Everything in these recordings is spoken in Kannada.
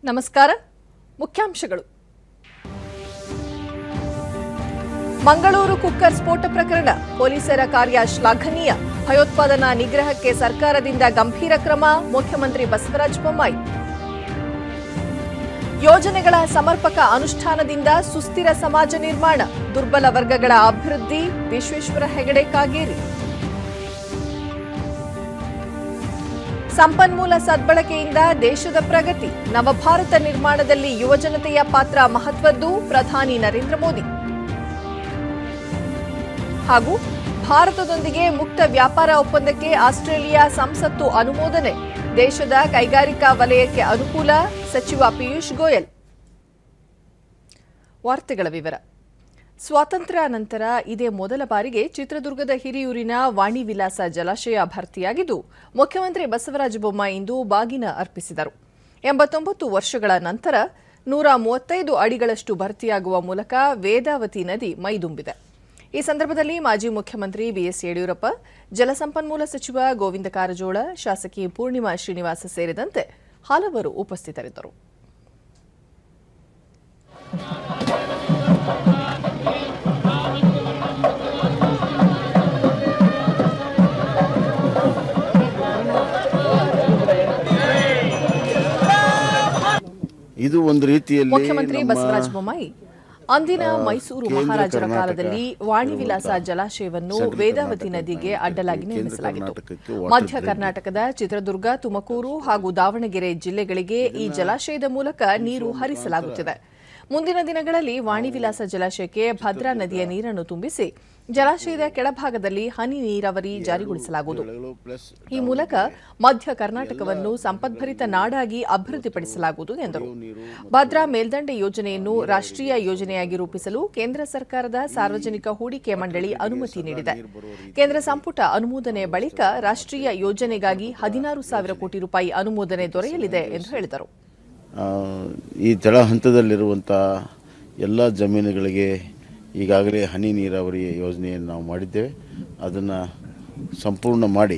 ನಮಸ್ಕಾರ ಮುಖ್ಯಾಂಶಗಳು ಮಂಗಳೂರು ಕುಕ್ಕರ್ ಸ್ಫೋಟ ಪ್ರಕರಣ ಪೊಲೀಸರ ಕಾರ್ಯ ಶ್ಲಾಘನೀಯ ಭಯೋತ್ಪಾದನಾ ನಿಗ್ರಹಕ್ಕೆ ಸರ್ಕಾರದಿಂದ ಗಂಭೀರ ಕ್ರಮ ಮುಖ್ಯಮಂತ್ರಿ ಬಸವರಾಜ ಬೊಮ್ಮಾಯಿ ಯೋಜನೆಗಳ ಸಮರ್ಪಕ ಅನುಷ್ಠಾನದಿಂದ ಸುಸ್ಥಿರ ಸಮಾಜ ನಿರ್ಮಾಣ ದುರ್ಬಲ ವರ್ಗಗಳ ಅಭಿವೃದ್ಧಿ ವಿಶ್ವೇಶ್ವರ ಹೆಗಡೆ ಕಾಗೇರಿ ಸಂಪನ್ಮೂಲ ಸದ್ಬಳಕೆಯಿಂದ ದೇಶದ ಪ್ರಗತಿ ನವಭಾರತ ನಿರ್ಮಾಣದಲ್ಲಿ ಯುವಜನತೆಯ ಪಾತ್ರ ಮಹತ್ವದ್ದು ಪ್ರಧಾನಿ ನರೇಂದ್ರ ಮೋದಿ ಹಾಗೂ ಭಾರತದೊಂದಿಗೆ ಮುಕ್ತ ವ್ಯಾಪಾರ ಒಪ್ಪಂದಕ್ಕೆ ಆಸ್ಟ್ರೇಲಿಯಾ ಸಂಸತ್ತು ಅನುಮೋದನೆ ದೇಶದ ಕೈಗಾರಿಕಾ ವಲಯಕ್ಕೆ ಅನುಕೂಲ ಸಚಿವ ಪಿಯೂಷ್ ಗೋಯಲ್ ವಾರ್ತೆಗಳ ವಿವರ ಸ್ವಾತಂತ್ರ್ಯ ನಂತರ ಇದೇ ಮೊದಲ ಬಾರಿಗೆ ಚಿತ್ರದುರ್ಗದ ಹಿರಿಯೂರಿನ ವಾಣಿ ವಿಲಾಸ ಜಲಾಶಯ ಭರ್ತಿಯಾಗಿದ್ದು ಮುಖ್ಯಮಂತ್ರಿ ಬಸವರಾಜ ಬೊಮ್ಮಾಯಿ ಇಂದು ಬಾಗಿನ ಅರ್ಪಿಸಿದರು ಎಂಬತ್ತೊಂಬತ್ತು ವರ್ಷಗಳ ನಂತರ ನೂರ ಮೂವತ್ತೈದು ಅಡಿಗಳಷ್ಟು ಭರ್ತಿಯಾಗುವ ಮೂಲಕ ವೇದಾವತಿ ನದಿ ಮೈದುಂಬಿದೆ ಈ ಸಂದರ್ಭದಲ್ಲಿ ಮಾಜಿ ಮುಖ್ಯಮಂತ್ರಿ ಬಿಎಸ್ ಯಡಿಯೂರಪ್ಪ ಜಲಸಂಪನ್ಮೂಲ ಸಚಿವ ಗೋವಿಂದ ಕಾರಜೋಳ ಶಾಸಕಿ ಪೂರ್ಣಿಮಾ ಶ್ರೀನಿವಾಸ ಸೇರಿದಂತೆ ಹಲವರು ಉಪಸ್ಥಿತರಿದ್ದರು ಇದು ಒಂದು ರೀತಿಯಲ್ಲಿ ಮುಖ್ಯಮಂತ್ರಿ ನಮ್ಮ ಬಸವರಾಜ ಬೊಮ್ಮಾಯಿ ಅಂದಿನ ಮೈಸೂರು ಕೇಂದ್ರ ಮಹಾರಾಜರ ಕರ್ನಾಟಕ ಕಾಲದಲ್ಲಿ ವಾಣಿ ವಿಲಾಸ ಇರುವಂತಹ ಜಲಾಶಯವನ್ನು ಸೆಂಟ್ರಲ್ ವೇದಾವತಿ ಕರ್ನಾಟಕ ನದಿಗೆ ಕರ್ನಾಟಕ ಅಡ್ಡಲಾಗಿ ಕೇಂದ್ರ ನಿರ್ಮಿಸಲಾಗಿತ್ತು ಕರ್ನಾಟಕಕ್ಕೆ ವಾಟರ್ ಮಧ್ಯ ಡ್ರೈನೇಜ್ ಕರ್ನಾಟಕದ ಚಿತ್ರದುರ್ಗ ತುಮಕೂರು ಹಾಗೂ ದಾವಣಗೆರೆ ಜಿಲ್ಲೆಗಳಿಗೆ ಈ ಜಲಾಶಯದ ಮೂಲಕ ನೀರು ಹರಿಸಲಾಗುತ್ತಿದೆ ಮುಂದಿನ ದಿನಗಳಲ್ಲಿ ವಾಣಿ ವಿಲಾಸ ಜಲಾಶಯಕ್ಕೆ ಭದ್ರಾ ನದಿಯ ನೀರನ್ನು ತುಂಬಿಸಿ ಜಲಾಶಯದ ಕೆಳಭಾಗದಲ್ಲಿ ಹನಿ ನೀರಾವರಿ ಜಾರಿಗೊಳಿಸಲಾಗುವುದು ಪ್ಲಸ್ ಈ ಮೂಲಕ ಮಧ್ಯ ಕರ್ನಾಟಕವನ್ನು ಸಂಪದ್ಭರಿತ ನಾಡಾಗಿ ಅಭಿವೃದ್ಧಿಪಡಿಸಲಾಗುವುದು ಎಂದರು ಭದ್ರಾ ಮೇಲ್ದಂಡೆ ಯೋಜನೆಯನ್ನು ರಾಷ್ಟ್ರೀಯ ಯೋಜನೆಯಾಗಿ ರೂಪಿಸಲು ಕೇಂದ್ರ ಸರ್ಕಾರದ ಸಾರ್ವಜನಿಕ ಹೂಡಿಕೆ ಮಂಡಳಿ ಅನುಮತಿ ನೀಡಿದೆ ಕೇಂದ್ರ ಸಂಪುಟ ಅನುಮೋದನೆ ಬಳಿಕ ರಾಷ್ಟ್ರೀಯ ಯೋಜನೆಗಾಗಿ ಹದಿನಾರು ಸಾವಿರ ಕೋಟಿ ರೂಪಾಯಿ ಅನುಮೋದನೆ ದೊರೆಯಲಿದೆ ಎಂದು ಹೇಳಿದರು ಆ, ಈ ತಳ ಹಂತದಲ್ಲಿರುವಂಥ ಎಲ್ಲ ಜಮೀನುಗಳಿಗೆ ಈಗಾಗಲೇ ಹನಿ ನೀರಾವರಿ ಯೋಜನೆಯನ್ನು ನಾವು ಮಾಡಿದ್ದೇವೆ ಅದನ್ನು ಸಂಪೂರ್ಣ ಮಾಡಿ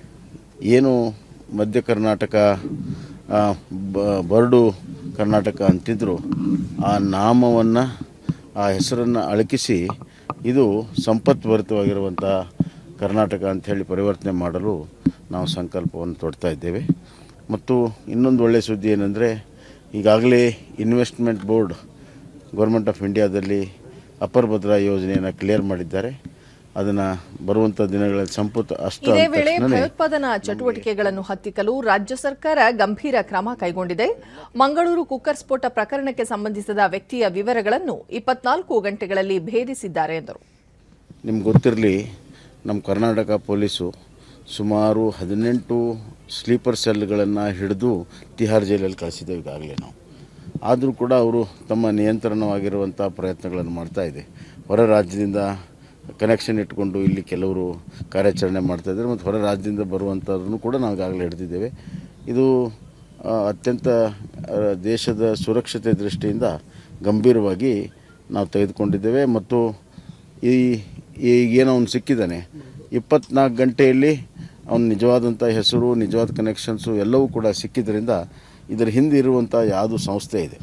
ಏನು ಮಧ್ಯ ಕರ್ನಾಟಕ ಆ, ಬ- ಬರಡು ಕರ್ನಾಟಕ ಅಂತಿದ್ರು ಆ ನಾಮವನ್ನು ಆ ಹೆಸರನ್ನು ಅಳಕಿಸಿ ಇದು ಸಂಪತ್ಭರಿತವಾಗಿರುವಂಥ ಕರ್ನಾಟಕ ಅಂಥೇಳಿ ಪರಿವರ್ತನೆ ಮಾಡಲು ನಾವು ಸಂಕಲ್ಪವನ್ನು ತೊಡ್ತಾ ಇದ್ದೇವೆ ಮತ್ತು ಇನ್ನೊಂದು ಒಳ್ಳೆಯ ಸುದ್ದಿ ಏನಂದರೆ ಈಗಾಗಲೇ ಇನ್ವೆಸ್ಟ್ಮೆಂಟ್ ಬೋರ್ಡ್ ಗೌರ್ಮೆಂಟ್ ಆಫ್ ಇಂಡಿಯಾದಲ್ಲಿ ಅಪರ್ ಭದ್ರಾ ಯೋಜನೆಯನ್ನು ಕ್ಲಿಯರ್ ಮಾಡಿದ್ದಾರೆ ಅದನ್ನು ಬರುವಂಥ ದಿನಗಳಲ್ಲಿ ಸಂಪುಟ ಅಷ್ಟ ಇದೇ ಅಂದ ವೇಳೆ ತಕ್ಷಣನೇ ಭಯೋತ್ಪಾದನಾ ಚಟುವಟಿಕೆಗಳನ್ನು ಹತ್ತಿಕ್ಕಲು ರಾಜ್ಯ ಸರ್ಕಾರ ಗಂಭೀರ ಕ್ರಮ ಕೈಗೊಂಡಿದೆ ಮಂಗಳೂರು ಕುಕ್ಕರ್ ಸ್ಫೋಟ ಪ್ರಕರಣಕ್ಕೆ ಸಂಬಂಧಿಸಿದ ವ್ಯಕ್ತಿಯ ವಿವರಗಳನ್ನು ಇಪ್ಪತ್ನಾಲ್ಕು ಗಂಟೆಗಳಲ್ಲಿ ಭೇದಿಸಿದ್ದಾರೆ ಎಂದರು ನಿಮ್ಗೆ ಗೊತ್ತಿರಲಿ ನಮ್ಮ ಕರ್ನಾಟಕ ಪೊಲೀಸು ಸುಮಾರು ಹದಿನೆಂಟು ಸ್ಲೀಪರ್ ಸೆಲ್ಗಳನ್ನು ಹಿಡಿದು ತಿಹಾರ್ ಜೈಲಲ್ಲಿ ಕಳಿಸಿದ್ದೇವೆ ಈಗಾಗಲೇ ನಾವು ಆದರೂ ಕೂಡ ಅವರು ತಮ್ಮ ನಿಯಂತ್ರಣವಾಗಿರುವಂಥ ಪ್ರಯತ್ನಗಳನ್ನು ಮಾಡ್ತಾ ಇದೆ ಹೊರ ರಾಜ್ಯದಿಂದ ಕನೆಕ್ಷನ್ ಇಟ್ಕೊಂಡು ಇಲ್ಲಿ ಕೆಲವರು ಕಾರ್ಯಾಚರಣೆ ಮಾಡ್ತಾ ಇದ್ದಾರೆ ಮತ್ತು ಹೊರ ರಾಜ್ಯದಿಂದ ಬರುವಂಥದ್ದನ್ನು ಕೂಡ ನಾವು ಈಗಾಗಲೇ ಹಿಡಿದಿದ್ದೇವೆ ಇದು ಆ, ಅತ್ಯಂತ ಆ, ದೇಶದ ಸುರಕ್ಷತೆ ದೃಷ್ಟಿಯಿಂದ ಗಂಭೀರವಾಗಿ ನಾವು ತೆಗೆದುಕೊಂಡಿದ್ದೇವೆ ಮತ್ತು ಈ ಈಗೇನು ಅವನು ಸಿಕ್ಕಿದ್ದಾನೆ ಇಪ್ಪತ್ನಾಲ್ಕು ಗಂಟೆಯಲ್ಲಿ ಅವನ ನಿಜವಾದಂಥ ಹೆಸರು ನಿಜವಾದ ಕನೆಕ್ಷನ್ಸು ಎಲ್ಲವೂ ಕೂಡ ಸಿಕ್ಕಿದ್ರಿಂದ ಇದರ ಹಿಂದೆ ಇರುವಂಥ ಯಾವುದು ಸಂಸ್ಥೆ ಇದೆ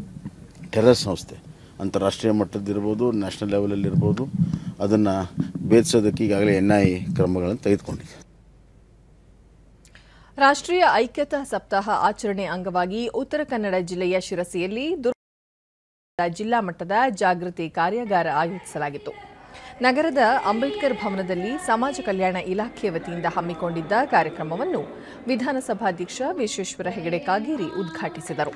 ಟೆರರ್ ಸಂಸ್ಥೆ ಅಂತಾರಾಷ್ಟ್ರೀಯ ಮಟ್ಟದ್ದಿರ್ಬೋದು ನ್ಯಾಷನಲ್ ಲೆವೆಲಲ್ಲಿ ಇರ್ಬೋದು ಅದನ್ನು ಭೇದಿಸೋದಕ್ಕೆ ಈಗಾಗಲೇ ಎನ್ ಐ ಕ್ರಮಗಳನ್ನು ತೆಗೆದುಕೊಂಡಿದೆ ರಾಷ್ಟ್ರೀಯ ಐಕ್ಯತಾ ಸಪ್ತಾಹ ಆಚರಣೆ ಅಂಗವಾಗಿ ಉತ್ತರ ಕನ್ನಡ ಜಿಲ್ಲೆಯ ಶಿರಸಿಯಲ್ಲಿ ದುರ್ಗ ಜಿಲ್ಲಾ ಮಟ್ಟದ ಜಾಗೃತಿ ಕಾರ್ಯಾಗಾರ ಆಯೋಜಿಸಲಾಗಿತ್ತು ನಗರದ ಅಂಬೇಡ್ಕರ್ ಭವನದಲ್ಲಿ ಸಮಾಜ ಕಲ್ಯಾಣ ಇಲಾಖೆ ವತಿಯಿಂದ ಹಮ್ಮಿಕೊಂಡಿದ್ದ ಕಾರ್ಯಕ್ರಮವನ್ನು ವಿಧಾನಸಭಾಧ್ಯಕ್ಷ ವಿಶ್ವೇಶ್ವರ ಹೆಗಡೆ ಕಾಗೇರಿ ಉದ್ಘಾಟಿಸಿದರು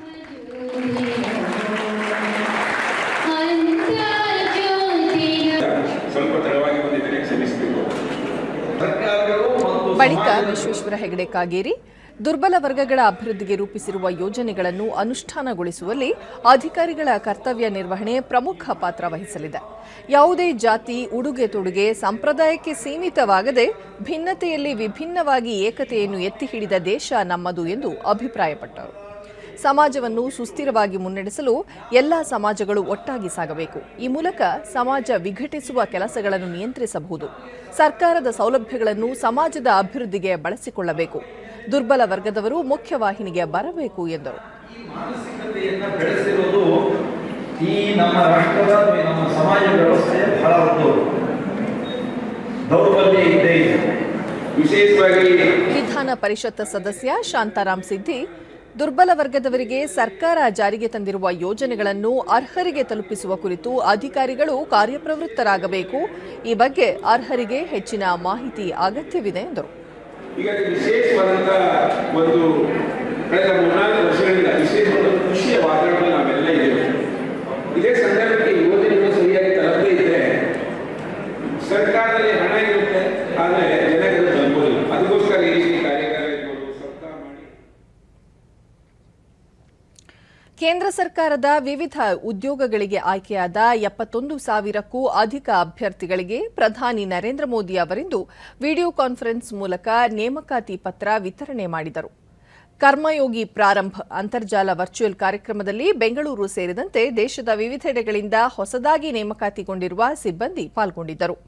ಸ್ವಲ್ಪ ತಡವಾಗಿ ಬಂದಿದ್ದೇನೆ ಕ್ಷಮಿಸಬೇಕು ಸರ್ಕಾರಗಳು ಮತ್ತು ಬಳಿಕ ವಿಶ್ವೇಶ್ವರ ಹೆಗಡೆ ಕಾಗೇರಿ ದುರ್ಬಲ ವರ್ಗಗಳ ಅಭಿವೃದ್ಧಿಗೆ ರೂಪಿಸಿರುವ ಯೋಜನೆಗಳನ್ನು ಅನುಷ್ಠಾನಗೊಳಿಸುವಲ್ಲಿ ಅಧಿಕಾರಿಗಳ ಕರ್ತವ್ಯ ನಿರ್ವಹಣೆ ಪ್ರಮುಖ ಪಾತ್ರ ವಹಿಸಲಿದೆ ಯಾವುದೇ ಜಾತಿ ಉಡುಗೆ ತೊಡುಗೆ ಸಂಪ್ರದಾಯಕ್ಕೆ ಸೀಮಿತವಾಗದೆ ಭಿನ್ನತೆಯಲ್ಲಿ ವಿಭಿನ್ನವಾಗಿ ಏಕತೆಯನ್ನು ಎತ್ತಿ ಹಿಡಿದ ದೇಶ ನಮ್ಮದು ಎಂದು ಅಭಿಪ್ರಾಯಪಟ್ಟರು ಸಮಾಜವನ್ನು ಸುಸ್ಥಿರವಾಗಿ ಮುನ್ನಡೆಸಲು ಎಲ್ಲ ಸಮಾಜಗಳು ಒಟ್ಟಾಗಿ ಸಾಗಬೇಕು ಈ ಮೂಲಕ ಸಮಾಜ ವಿಘಟಿಸುವ ಕೆಲಸಗಳನ್ನು ನಿಯಂತ್ರಿಸಬಹುದು ಸರ್ಕಾರದ ಸೌಲಭ್ಯಗಳನ್ನು ಸಮಾಜದ ಅಭಿವೃದ್ಧಿಗೆ ಬಳಸಿಕೊಳ್ಳಬೇಕು ದುರ್ಬಲ ವರ್ಗದವರು ಮುಖ್ಯವಾಹಿನಿಗೆ ಬರಬೇಕು ಎಂದರು ಈ ಮಾನಸಿಕತೆಯನ್ನ ಬೆಳೆಸಿರೋದು ಈ ನಮ್ಮ ರಾಷ್ಟ್ರದ ಅಥವಾ ನಮ್ಮ ಸಮಾಜ ವ್ಯವಸ್ಥೆಯ ಬಹಳ ಒಂದು ದೌರ್ಬಲ್ಯ ಇದ್ದೇ ಇದೆ ವಿಶೇಷವಾಗಿ ವಿಧಾನ ಪರಿಷತ್ ಸದಸ್ಯ ಶಾಂತಾರಾಮ್ ಸಿದ್ದಿ ದುರ್ಬಲ ವರ್ಗದವರಿಗೆ ಸರ್ಕಾರ ಜಾರಿಗೆ ತಂದಿರುವ ಯೋಜನೆಗಳನ್ನು ಅರ್ಹರಿಗೆ ತಲುಪಿಸುವ ಕುರಿತು ಅಧಿಕಾರಿಗಳು ಕಾರ್ಯಪ್ರವೃತ್ತರಾಗಬೇಕು ಈ ಬಗ್ಗೆ ಅರ್ಹರಿಗೆ ಹೆಚ್ಚಿನ ಮಾಹಿತಿ ಅಗತ್ಯವಿದೆ ಎಂದರು ಈಗ ವಿಶೇಷವಾದಂಥ ಒಂದು ಕಳೆದ ಮೂರ್ನಾಲ್ಕು ವರ್ಷಗಳಿಂದ ವಿಶೇಷವಾದ ಖುಷಿಯ ವಾತಾವರಣ ನಾವೆಲ್ಲ ಇದ್ದೇವೆ ಇದೇ ಸಂದರ್ಭಕ್ಕೆ ಯೋಜನೆಗಳು ಸರಿಯಾಗಿ ತಲುಪದೇ ಇದ್ದರೆ ಸರ್ಕಾರದಲ್ಲಿ ಹಣ ಇರುತ್ತೆ ಆದರೆ ಜನರಿಗೆ ಅದು ತಲುಪೋದಿಲ್ಲ ಅದಕ್ಕೋಸ್ಕರ ಈ ರೀತಿ ಕಾರ್ಯಾಗಾರ ಇರ್ಬೋದು ಸಪ್ತಾಹ ಮಾಡಿ ಕೇಂದ್ರ ಸರ್ಕಾರದ ವಿವಿಧ ಉದ್ಯೋಗಗಳಿಗೆ ಆಯ್ಕೆಯಾದ ಎಪ್ಪತ್ತೊಂದು ಸಾವಿರಕ್ಕೂ ಅಧಿಕ ಅಭ್ಯರ್ಥಿಗಳಿಗೆ ಪ್ರಧಾನಿ ನರೇಂದ್ರ ಮೋದಿ ಅವರಿಂದು ವಿಡಿಯೋ ಕಾನ್ಫರೆನ್ಸ್ ಮೂಲಕ ನೇಮಕಾತಿ ಪತ್ರ ವಿತರಣೆ ಮಾಡಿದರು ಕರ್ಮಯೋಗಿ ಪ್ರಾರಂಭ್ ಅಂತರ್ಜಾಲ ವರ್ಚುವಲ್ ಕಾರ್ಯಕ್ರಮದಲ್ಲಿ ಬೆಂಗಳೂರು ಸೇರಿದಂತೆ ದೇಶದ ವಿವಿಧೆಡೆಗಳಿಂದ ಹೊಸದಾಗಿ ನೇಮಕಾತಿಗೊಂಡಿರುವ ಸಿಬ್ಬಂದಿ ಪಾಲ್ಗೊಂಡಿದ್ದರು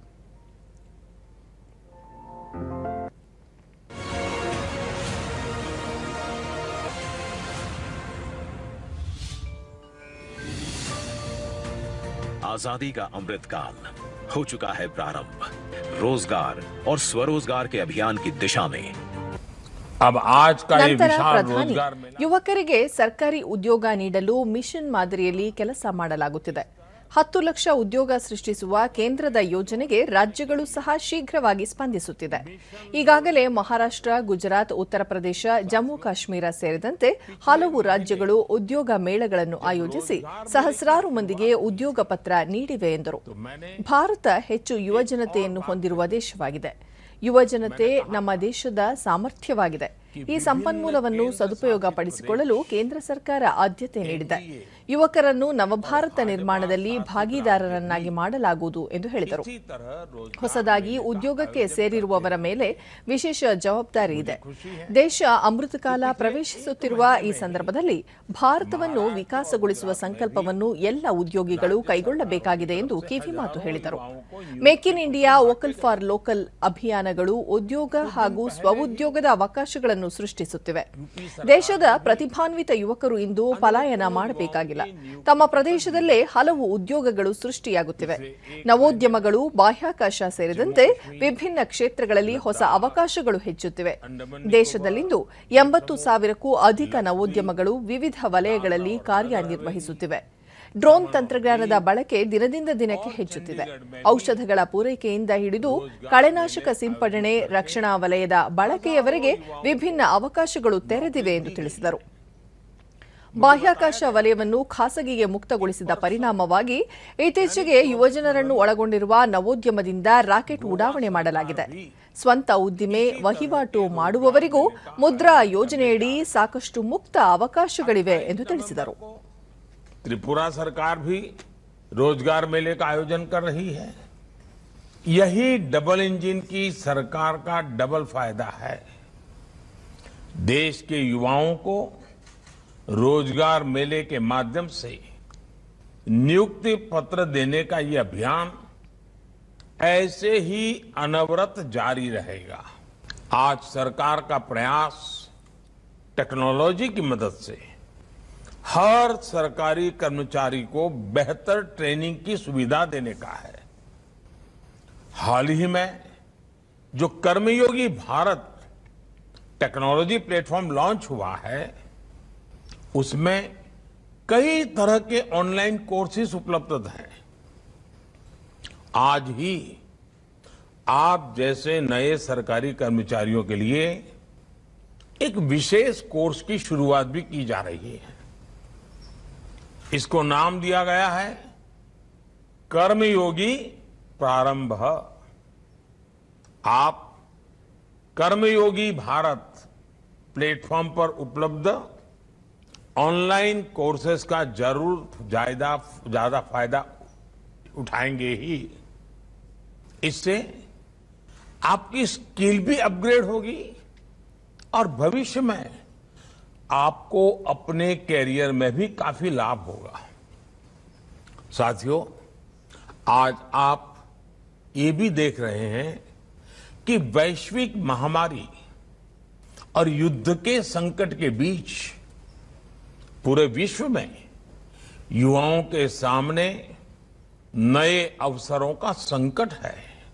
आजादी का अमृतकाल हो चुका है प्रारंभ रोजगार और स्वरोजगार के अभियान की दिशा में अब आज का ये ನಂತರ विशाल ಪ್ರಧಾನಿ रोजगार मेला ಯುವಕರಿಗೆ ಸರ್ಕಾರಿ ಉದ್ಯೋಗ ನೀಡಲು ಮಿಷನ್ ಮಾದರಿಯಲ್ಲಿ ಕೆಲಸ ಮಾಡಲಾಗುತ್ತಿದೆ ಹತ್ತು ಲಕ್ಷ ಉದ್ಯೋಗ ಸೃಷ್ಟಿಸುವ ಕೇಂದ್ರದ ಯೋಜನೆಗೆ ರಾಜ್ಯಗಳು ಸಹ ಶೀಘ್ರವಾಗಿ ಸ್ಪಂದಿಸುತ್ತಿದೆ ಈಗಾಗಲೇ ಮಹಾರಾಷ್ಟ್ರ ಗುಜರಾತ್ ಉತ್ತರ ಪ್ರದೇಶ ಜಮ್ಮು ಕಾಶ್ಮೀರ ಸೇರಿದಂತೆ ಹಲವು ರಾಜ್ಯಗಳು ಉದ್ಯೋಗ ಮೇಳಗಳನ್ನು ಆಯೋಜಿಸಿ ಸಹಸ್ರಾರು ಮಂದಿಗೆ ಉದ್ಯೋಗ ಪತ್ರ ನೀಡಿವೆ ಎಂದರು ಭಾರತ ಹೆಚ್ಚು ಯುವಜನತೆಯನ್ನು ಹೊಂದಿರುವ ದೇಶವಾಗಿದೆ ಯುವಜನತೆ ನಮ್ಮ ದೇಶದ ಸಾಮರ್ಥ್ಯವಾಗಿದೆ ಈ ಸಂಪನ್ಮೂಲವನ್ನು ಸದುಪಯೋಗ ಪಡಿಸಿಕೊಳ್ಳಲು ಕೇಂದ್ರ ಸರ್ಕಾರ ಆದ್ಯತೆ ನೀಡಿದೆ ಯುವಕರನ್ನು ನವಭಾರತ ನಿರ್ಮಾಣದಲ್ಲಿ ಭಾಗಿದಾರರನ್ನಾಗಿ ಮಾಡಲಾಗುವುದು ಎಂದು ಹೇಳಿದರು इसी तरह रोजगार ಹೊಸದಾಗಿ ಉದ್ಯೋಗಕ್ಕೆ ಸೇರಿರುವವರ ಮೇಲೆ ವಿಶೇಷ ಜವಾಬ್ದಾರಿ ಇದೆ ದೇಶ ಅಮೃತಕಾಲ ಪ್ರವೇಶಿಸುತ್ತಿರುವ ಈ ಸಂದರ್ಭದಲ್ಲಿ ಭಾರತವನ್ನು ವಿಕಾಸಗೊಳಿಸುವ ಸಂಕಲ್ಪವನ್ನು ಎಲ್ಲ ಉದ್ಯೋಗಿಗಳು ಕೈಗೊಳ್ಳಬೇಕಾಗಿದೆ ಎಂದು ಕಿವಿಮಾತು ಹೇಳಿದರು make in India vocal for local ಅಭಿಯಾನಗಳು ಉದ್ಯೋಗ ಹಾಗೂ ಸ್ವಉದ್ಯೋಗದ ಅವಕಾಶಗಳನ್ನು ಸೃಷ್ಟಿಸುತ್ತಿವೆ ದೇಶದ ಪ್ರತಿಭಾನ್ವಿತ ಯುವಕರು ಇಂದು ಪಲಾಯನ ಮಾಡಬೇಕಾಗಿಲ್ಲ ತಮ್ಮ ಪ್ರದೇಶದಲ್ಲೇ ಹಲವು ಉದ್ಯೋಗಗಳು ಸೃಷ್ಟಿಯಾಗುತ್ತಿವೆ ನವೋದ್ಯಮಗಳು ಬಾಹ್ಯಾಕಾಶ ಸೇರಿದಂತೆ ವಿಭಿನ್ನ ಕ್ಷೇತ್ರಗಳಲ್ಲಿ ಹೊಸ ಅವಕಾಶಗಳು ಹೆಚ್ಚುತ್ತಿವೆ ದೇಶದಲ್ಲಿಂದು ಎಂಬತ್ತು ಸಾವಿರಕ್ಕೂ ಅಧಿಕ ನವೋದ್ಯಮಗಳು ವಿವಿಧ ವಲಯಗಳಲ್ಲಿ ಕಾರ್ಯನಿರ್ವಹಿಸುತ್ತಿವೆ ಡ್ರೋನ್ ತಂತ್ರಜ್ಞಾನದ ಬಳಕೆ ದಿನದಿಂದ ದಿನಕ್ಕೆ ಹೆಚ್ಚುತ್ತಿದೆ ಔಷಧಗಳ ಪೂರೈಕೆಯಿಂದ ಹಿಡಿದು ಕಳೆನಾಶಕ ಸಿಂಪಡಣೆ ರಕ್ಷಣಾ ವಲಯದ ಬಳಕೆಯವರೆಗೆ ವಿಭಿನ್ನ ಅವಕಾಶಗಳು ತೆರೆದಿವೆ ಎಂದು ತಿಳಿಸಿದರು ಬಾಹ್ಯಾಕಾಶ ವಲಯವನ್ನು ಖಾಸಗಿಗೆ ಮುಕ್ತಗೊಳಿಸಿದ ಪರಿಣಾಮವಾಗಿ ಇತ್ತೀಚೆಗೆ ಯುವಜನರನ್ನು ಒಳಗೊಂಡಿರುವ ನವೋದ್ಯಮದಿಂದ ರಾಕೆಟ್ ಉಡಾವಣೆ ಮಾಡಲಾಗಿದೆ ಸ್ವಂತ ಉದ್ದಿಮೆ ವಹಿವಾಟು ಮಾಡುವವರಿಗೂ ಮುದ್ರಾ ಯೋಜನೆಯಡಿ ಸಾಕಷ್ಟು ಮುಕ್ತ ಅವಕಾಶಗಳಿವೆ ಎಂದು ತಿಳಿಸಿದರು त्रिपुरा सरकार भी रोजगार मेले का आयोजन कर रही है यही डबल इंजन की सरकार का डबल फायदा है देश के युवाओं को रोजगार मेले के माध्यम से नियुक्ति पत्र देने का ये अभियान ऐसे ही अनवरत जारी रहेगा आज सरकार का प्रयास टेक्नोलॉजी की मदद से हर सरकारी कर्मचारी को बेहतर ट्रेनिंग की सुविधा देने का है हाल ही में जो Karmayogi Bharat technology platform launch हुआ है उसमें कई तरह के ऑनलाइन कोर्सेज उपलब्ध हैं आज ही आप जैसे नए सरकारी कर्मचारियों के लिए एक विशेष कोर्स की शुरुआत भी की जा रही है इसको नाम दिया गया है कर्मयोगी प्रारंभ आप कर्मयोगी भारत प्लेटफॉर्म पर उपलब्ध ऑनलाइन कोर्सेज का जरूर ज्यादा ज्यादा फायदा उठाएंगे ही इससे आपकी स्किल भी अपग्रेड होगी और भविष्य में आपको अपने कैरियर में भी काफी लाभ होगा साथियों आज आप ये भी देख रहे हैं कि वैश्विक महामारी और युद्ध के संकट के बीच पूरे विश्व में युवाओं के सामने नए अवसरों का संकट है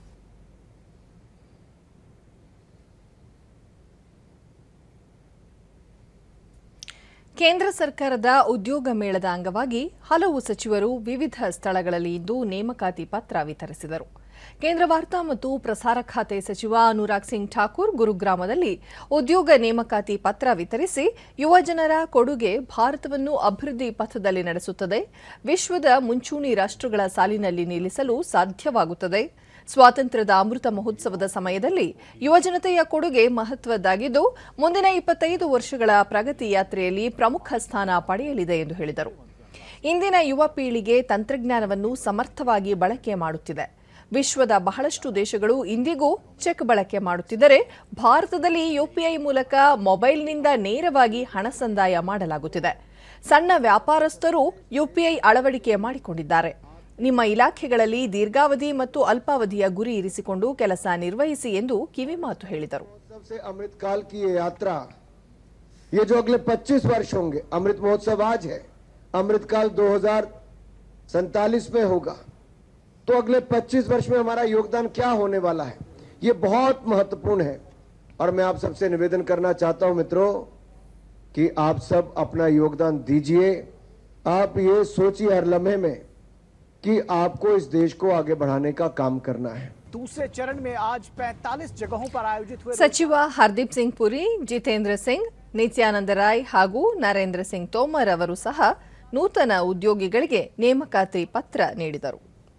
ಕೇಂದ್ರ ಸರ್ಕಾರದ ಉದ್ಯೋಗ ಮೇಳದ ಅಂಗವಾಗಿ ಹಲವು ಸಚಿವರು ವಿವಿಧ ಸ್ಥಳಗಳಲ್ಲಿ ಇಂದು ನೇಮಕಾತಿ ಪತ್ರ ವಿತರಿಸಿದರು ಕೇಂದ್ರ ವಾರ್ತಾ ಮತ್ತು ಪ್ರಸಾರ ಖಾತೆ ಸಚಿವ ಅನುರಾಗ್ ಸಿಂಗ್ ಠಾಕೂರ್ ಗುರುಗ್ರಾಮದಲ್ಲಿ ಉದ್ಯೋಗ ನೇಮಕಾತಿ ಪತ್ರ ವಿತರಿಸಿ ಯುವಜನರ ಕೊಡುಗೆ ಭಾರತವನ್ನು ಅಭಿವೃದ್ಧಿ ಪಥದಲ್ಲಿ ನಡೆಸುತ್ತದೆ ವಿಶ್ವದ ಮುಂಚೂಣಿ ರಾಷ್ಟ್ರಗಳ ಸಾಲಿನಲ್ಲಿ ನಿಲ್ಲಿಸಲು ಸಾಧ್ಯವಾಗುತ್ತದೆ ಸ್ವಾತಂತ್ರ್ಯದ ಅಮೃತ ಮಹೋತ್ಸವದ ಸಮಯದಲ್ಲಿ ಯುವಜನತೆಯ ಕೊಡುಗೆ ಮಹತ್ವದ್ದಾಗಿದ್ದು ಮುಂದಿನ ಇಪ್ಪತ್ತೈದು ವರ್ಷಗಳ ಪ್ರಗತಿ ಯಾತ್ರೆಯಲ್ಲಿ ಪ್ರಮುಖ ಸ್ಥಾನ ಪಡೆಯಲಿದೆ ಎಂದು ಹೇಳಿದರು ಇಂದಿನ ಯುವ ಪೀಳಿಗೆ ತಂತ್ರಜ್ಞಾನವನ್ನು ಸಮರ್ಥವಾಗಿ ಬಳಕೆ ಮಾಡುತ್ತಿದೆ ವಿಶ್ವದ ಬಹಳಷ್ಟು ದೇಶಗಳು ಇಂದಿಗೂ ಚೆಕ್ ಬಳಕೆ ಮಾಡುತ್ತಿದ್ದರೆ ಭಾರತದಲ್ಲಿ ಯುಪಿಐ ಮೂಲಕ ಮೊಬೈಲ್ನಿಂದ ನೇರವಾಗಿ ಹಣ ಸಂದಾಯ ಮಾಡಲಾಗುತ್ತಿದೆ ಸಣ್ಣ ವ್ಯಾಪಾರಸ್ಥರು ಯುಪಿಐ ಅಳವಡಿಕೆ ಮಾಡಿಕೊಂಡಿದ್ದಾರೆ ನಿಮ್ಮ ಇಲಾಖೆಗಳಲ್ಲಿ ದೀರ್ಘಾವಧಿ ಮತ್ತು ಅಲ್ಪಾವಧಿಯ ಗುರಿ ಇರಿಸಿಕೊಂಡು ಕೆಲಸ ನಿರ್ವಹಿಸಿ ಎಂದು ಕಿವಿಮಾತು ಹೇಳಿದರು महोत्सव से अमृत काल की ये यात्रा ये जो अगले 25 वर्ष होंगे अमृत महोत्सव आज है अमृत काल दो में होगा तो अगले 25 वर्ष में हमारा योगदान क्या होने वाला है ये बहुत महत्वपूर्ण है और मैं आप सबसे निवेदन करना चाहता हूं मित्रों कि आप सब अपना योगदान दीजिए आप ये सोचिए हर लम्हे में कि आपको इस देश को आगे बढ़ाने का काम करना है दूसरे चरण में आज 45 जगहों पर आयोजित हुए ಸಚಿವ ಹರ್ದೀಪ್ ಸಿಂಗ್ ಪುರಿ ಜಿತೇಂದ್ರ ಸಿಂಗ್ ನಿತ್ಯಾನಂದ ರಾಯ್ ಹಾಗೂ ನರೇಂದ್ರ ಸಿಂಗ್ ತೋಮರ್ ಅವರು ಸಹ ನೂತನ ಉದ್ಯೋಗಿಗಳಿಗೆ ನೇಮಕಾತಿ ಪತ್ರ ನೀಡಿದರು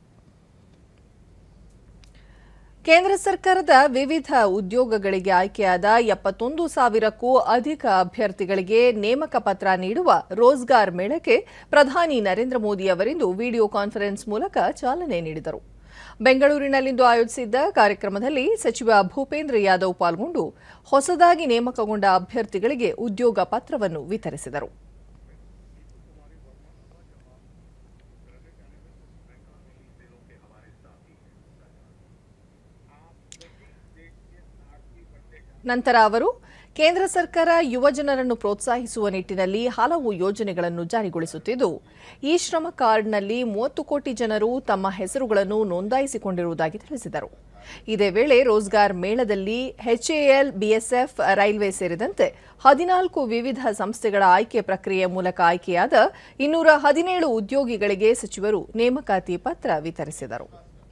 ಕೇಂದ್ರ ಸರ್ಕಾರದ ವಿವಿಧ ಉದ್ಯೋಗಗಳಿಗೆ ಆಯ್ಕೆಯಾದ ಎಪ್ಪತ್ತೊಂದು ಸಾವಿರಕ್ಕೂ ಅಧಿಕ ಅಭ್ಯರ್ಥಿಗಳಿಗೆ ನೇಮಕ ಪತ್ರ ನೀಡುವ ರೋಜ್ಗಾರ್ ಮೇಳಕ್ಕೆ ಪ್ರಧಾನಿ ನರೇಂದ್ರ ಮೋದಿ ಅವರಿಂದು ವಿಡಿಯೋ ಕಾನ್ಫರೆನ್ಸ್ ಮೂಲಕ ಚಾಲನೆ ನೀಡಿದರು ಬೆಂಗಳೂರಿನಲ್ಲಿಂದು ಆಯೋಜಿಸಿದ್ದ ಕಾರ್ಯಕ್ರಮದಲ್ಲಿ ಸಚಿವ ಭೂಪೇಂದ್ರ ಯಾದವ್ ಪಾಲ್ಗೊಂಡು ಹೊಸದಾಗಿ ನೇಮಕಗೊಂಡ ಅಭ್ಯರ್ಥಿಗಳಿಗೆ ಉದ್ಯೋಗ ಪತ್ರವನ್ನು ವಿತರಿಸಿದರು ನಂತರ ಅವರು ಕೇಂದ್ರ ಸರ್ಕಾರ ಯುವಜನರನ್ನು ಪ್ರೋತ್ಸಾಹಿಸುವ ನಿಟ್ಟಿನಲ್ಲಿ ಹಲವು ಯೋಜನೆಗಳನ್ನು ಜಾರಿಗೊಳಿಸುತ್ತಿದ್ದು ಈ ಶ್ರಮ ಕಾರ್ಡ್ನಲ್ಲಿ ಮೂವತ್ತು ಕೋಟಿ ಜನರು ತಮ್ಮ ಹೆಸರುಗಳನ್ನು ನೋಂದಾಯಿಸಿಕೊಂಡಿರುವುದಾಗಿ ತಿಳಿಸಿದರು ಇದೇ ವೇಳೆ ರೋಜ್ಗಾರ್ ಮೇಳದಲ್ಲಿ ಎಚ್ಎಎಲ್ ಬಿಎಸ್ಎಫ್ ರೈಲ್ವೆ ಸೇರಿದಂತೆ ಹದಿನಾಲ್ಕು ವಿವಿಧ ಸಂಸ್ಥೆಗಳ ಆಯ್ಕೆ ಪ್ರಕ್ರಿಯೆ ಮೂಲಕ ಆಯ್ಕೆಯಾದ ಇನ್ನೂರ ಹದಿನೇಳು ಉದ್ಯೋಗಿಗಳಿಗೆ ಸಚಿವರು ನೇಮಕಾತಿ ಪತ್ರ ವಿತರಿಸಿದರು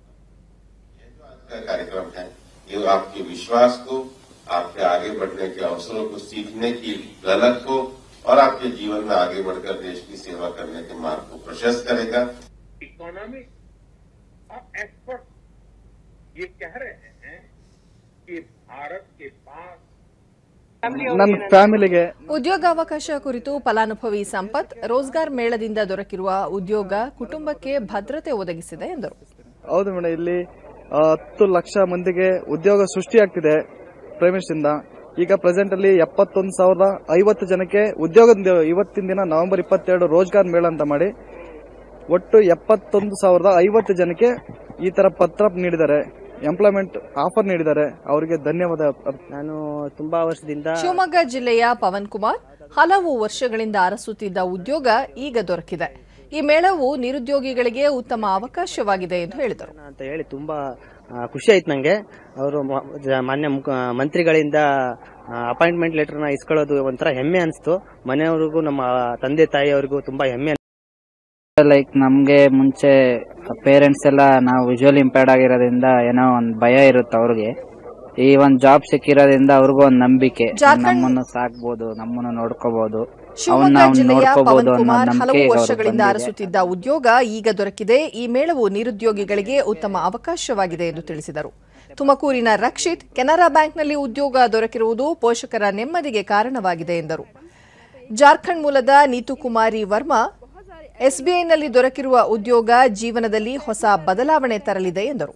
का कार्यक्रम है ये आपके विश्वास को आपके आगे बढ़ने के अवसरों को सीखने की ललक को और आपके जीवन में आगे बढ़कर देश की सेवा करने के मार्ग को प्रशस्त करेगा इकोनॉमिक और एक्सपर्ट ये कह रहे हैं कि भारत के पास ನನ್ನ ಫ್ಯಾಮಿಲಿಗೆ ಉದ್ಯೋಗಾವಕಾಶ ಕುರಿತು ಫಲಾನುಭವಿ ಸಂಪತ್ ರೋಜ್ಗಾರ್ ಮೇಳದಿಂದ ದೊರಕಿರುವ ಉದ್ಯೋಗ ಕುಟುಂಬಕ್ಕೆ ಭದ್ರತೆ ಒದಗಿಸಿದೆ ಎಂದರು ಹೌದು ಮೇಡಮ್ ಇಲ್ಲಿ ಆ, ಹತ್ತು ಲಕ್ಷ ಮಂದಿಗೆ ಉದ್ಯೋಗ ಸೃಷ್ಟಿಯಾಗ್ತಿದೆ ಪ್ರೈಮ್ ಇಂದ ಈಗ ಪ್ರೆಸೆಂಟ್ ಅಲ್ಲಿ ಎಪ್ಪತ್ತೊಂದು ಸಾವಿರದ ಐವತ್ತು ಜನಕ್ಕೆ ಉದ್ಯೋಗದ ಇವತ್ತಿನ ದಿನ ನವೆಂಬರ್ ಇಪ್ಪತ್ತೆರಡು ರೋಜ್ಗಾರ್ ಮೇಳ ಅಂತ ಮಾಡಿ ಒಟ್ಟು ಎಪ್ಪತ್ತೊಂದು ಸಾವಿರದ ಐವತ್ತು ಜನಕ್ಕೆ ಈ ತರ ಪತ್ರ ನೀಡಿದ್ದಾರೆ ಎಂಪ್ಲಾಯ್ಮೆಂಟ್ ಆಫರ್ ನೀಡಿದ್ದಾರೆ ಅವರಿಗೆ ಧನ್ಯವಾದ ನಾನು ತುಂಬಾ ವರ್ಷದಿಂದ ಶಿವಮೊಗ್ಗ ಜಿಲ್ಲೆಯ ಪವನ್ ಕುಮಾರ್ ಹಲವು ವರ್ಷಗಳಿಂದ ಅರಸುತ್ತಿದ್ದ ಉದ್ಯೋಗ ಈಗ ದೊರಕಿದೆ ಈ ಮೇಳವು ನಿರುದ್ಯೋಗಿಗಳಿಗೆ ಉತ್ತಮ ಅವಕಾಶವಾಗಿದೆ ಎಂದು ಹೇಳಿದರು ಅಂತ ಹೇಳಿ ತುಂಬಾ ಆ, ಖುಷಿ ಆಯ್ತು ನಂಗೆ ಅವರು ಮಾನ್ಯ ಮುಖ- ಮಂತ್ರಿಗಳಿಂದ ಅಪಾಯಿಂಟ್ಮೆಂಟ್ ಲೆಟರ್ನ ಇಸ್ಕೊಳ್ಳೋದು ಒಂಥರ ಹೆಮ್ಮೆ ಅನಿಸ್ತು ಮನೆಯವ್ರಿಗೂ ನಮ್ಮ ತಂದೆ ತಾಯಿಯವ್ರಿಗೂ ತುಂಬಾ ಹೆಮ್ಮೆ ಲೈಕ್ ನಮ್ಗೆ ಮುಂಚೆ ಪೇರೆಂಟ್ಸ್ ಎಲ್ಲ ನಾವು ವಿಜುವಲ್ ಇಂಪೇರ್ಡ್ ಆಗಿರೋದ್ರಿಂದ ಏನೋ ಒಂದ್ ಭಯ ಇರುತ್ತೆ ಅವ್ರಿಗೆ ಈ ಒಂದ್ ಜಾಬ್ ಸಿಕ್ಕಿರೋದ್ರಿಂದ ಅವ್ರಿಗೂ ಒಂದ್ ನಂಬಿಕೆ ಜಾರ್ಖಂಡ್- ನಮ್ಮನ್ನು ಸಾಕ್ಬೋದು ನಮ್ಮನ್ನು ನೋಡ್ಕೋಬಹುದು ಅವನ್ನ ಶಿವಮೊಗ್ಗ ನಾವು ಜಿಲ್ಲೆಯ ನೋಡ್ಕೋಬಹುದು ಪವನ್ ಅನ್ನೋ ಕುಮಾರ್ ಹಲವು ನಂಬಿಕೆ ಈಗ ಅವ್ರಿಗೆ ವರ್ಷಗಳಿಂದ ಬಂದಿದೆ. ಅರಸುತ್ತಿದ್ದ ಉದ್ಯೋಗ ಈಗ ದೊರಕಿದೆ ಈ ಮೇಳವು ನಿರುದ್ಯೋಗಿಗಳಿಗೆ ಉತ್ತಮ ಅವಕಾಶವಾಗಿದೆ ಎಂದು ತಿಳಿಸಿದರು ತುಮಕೂರಿನ ರಕ್ಷಿತ್ ಕೆನರಾ ಬ್ಯಾಂಕ್ನಲ್ಲಿ ಉದ್ಯೋಗ ದೊರಕಿರುವುದು ಪೋಷಕರ ನೆಮ್ಮದಿಗೆ ಕಾರಣವಾಗಿದೆ ಎಂದರು ಜಾರ್ಖಂಡ್ ಮೂಲದ ನೀತು ಕುಮಾರಿ ವರ್ಮಾ ಎಸ್ಬಿಐನಲ್ಲಿ ದೊರಕಿರುವ ಉದ್ಯೋಗ ಜೀವನದಲ್ಲಿ ಹೊಸ ಬದಲಾವಣೆ ತರಲಿದೆ ಎಂದರು